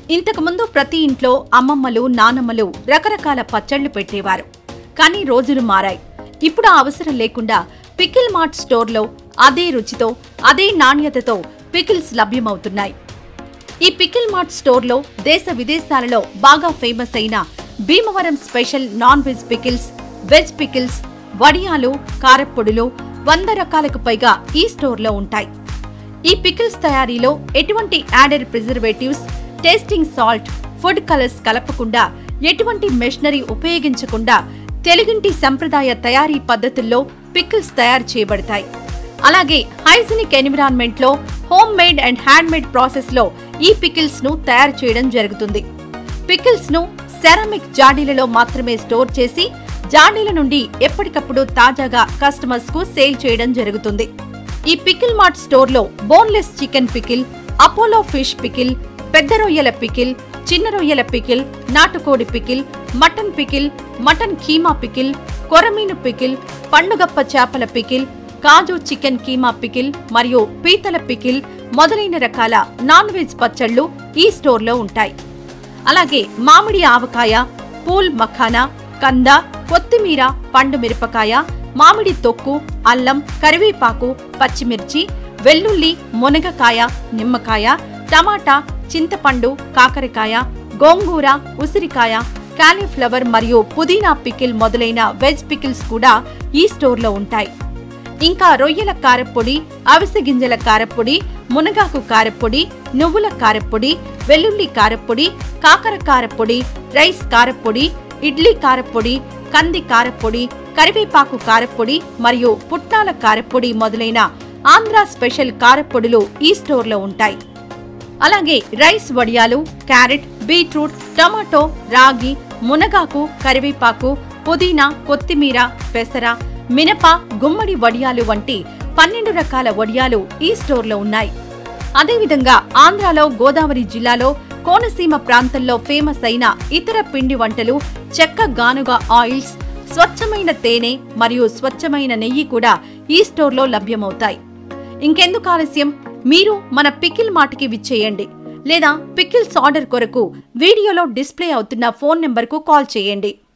ఇంతకుముందు ప్రతి ఇంట్లో అమ్మమ్మలు నానమ్మలు రకరకాల పచ్చళ్లు పెట్టేవారు కానీ రోజులు మారాయి ఇప్పుడు ఆ అవసరం లేకుండా పికిల్ మార్ట్ స్టోర్లో అదే రుచితో అదే నాణ్యతతో పికిల్స్ లభ్యమవుతున్నాయి ఈ పికిల్ మార్ట్ స్టోర్లో దేశ విదేశాలలో బాగా ఫేమస్ అయిన Bhimavaram special non veg pickles veg pickles వడియాలు కారప్పొడులు వంద రకాలకు పైగా ఈ స్టోర్లో ఉంటాయి ఈ పికిల్స్ తయారీలో ఎటువంటి added preservatives tasting salt food colours కలపకుండా ఎటువంటి మెషినరీ ఉపయోగించకుండా తెలుగింటి సంప్రదాయ తయారీ పద్ధతుల్లో పికిల్స్ తయారు చేయబడతాయి అలాగే హైజినిక్ ఎన్విరాన్మెంట్ లో home made and hand made process లో ఈ పికిల్స్ ను తయారు చేయడం జరుగుతుంది పికిల్స్ ను సెరామిక్ జాడీలలో మాత్రమే స్టోర్ చేసి జాడీల నుండి ఎప్పటికప్పుడు తాజాగా కస్టమర్స్ కు సేల్ చేయడం జరుగుతుంది ఈ పికిల్ మార్ట్ స్టోర్ లో boneless chicken pickle Apollo fish pickle పెద్ద రొయ్యల పికిల్ చిన్న రొయ్యల పికిల్ నాటుకోడి pickle mutton pickle mutton keema pickle కొరమీను పికిల్ పండుగప్ప చేపల పికిల్ కాజు చికెన్ కీమా పికిల్ మరియు పీతల పికిల్ మొదలైన రకాల నాన్ వెజ్ పచ్చళ్ళు ఈ స్టోర్లో ఉంటాయి అలాగే మామిడి ఆవకాయ పూల్ మఖానా కంద కొత్తిమీర పండు మిరపకాయ మామిడి తొక్కు అల్లం కరివేపాకు పచ్చిమిర్చి వెల్లుల్లి మునగకాయ నిమ్మకాయ టమాటా చింతపండు కాకరకాయ గోంగూర ఉసిరికాయ కాలీఫ్లవర్ మరియు పుదీనా పికిల్ మొదలైన వెజ్ పికిల్స్ కూడా ఈ స్టోర్లో ఉంటాయి ఇంకా రొయ్యల కారప్పొడి అవిసె గింజల కారప్పొడి మునగాకు కారప్పొడి నువ్వుల కారప్పొడి వెల్లుల్లి కారప్పొడి కాకర కారప్పొడి రైస్ కారప్పొడి ఇడ్లీ కారప్పొడి కంది కారప్పొడి కరివేపాకు కారప్పొడి మరియు పుట్నాల కారప్పొడి మొదలైన ఆంధ్ర స్పెషల్ కారప్పొడులు ఈ స్టోర్లో ఉంటాయి అలాగే రైస్ వడియాలు క్యారెట్ బీట్రూట్ టమాటో రాగి మునగాకు కరివేపాకు పుదీనా కొత్తిమీర పెసర మినప గుమ్మడి వడియాలు వంటి పన్నెండు రకాల వడియాలు ఈ స్టోర్లో ఉన్నాయి అదేవిధంగా ఆంధ్రాలో గోదావరి జిల్లాలో కోనసీమ ప్రాంతంలో ఫేమస్ అయిన ఇతర పిండి వంటలు చెక్క గానుగ ఆయిల్స్ స్వచ్ఛమైన తేనె మరియు స్వచ్ఛమైన నెయ్యి కూడా ఈ స్టోర్లో లభ్యమవుతాయి ఇంకెందుకు ఆలస్యం మీరు మన పికిల్ మాటకి విచ్చేయండి లేదా పికిల్స్ ఆర్డర్ కొరకు వీడియోలో డిస్ప్లే అవుతున్న ఫోన్ నెంబర్కు కాల్ చేయండి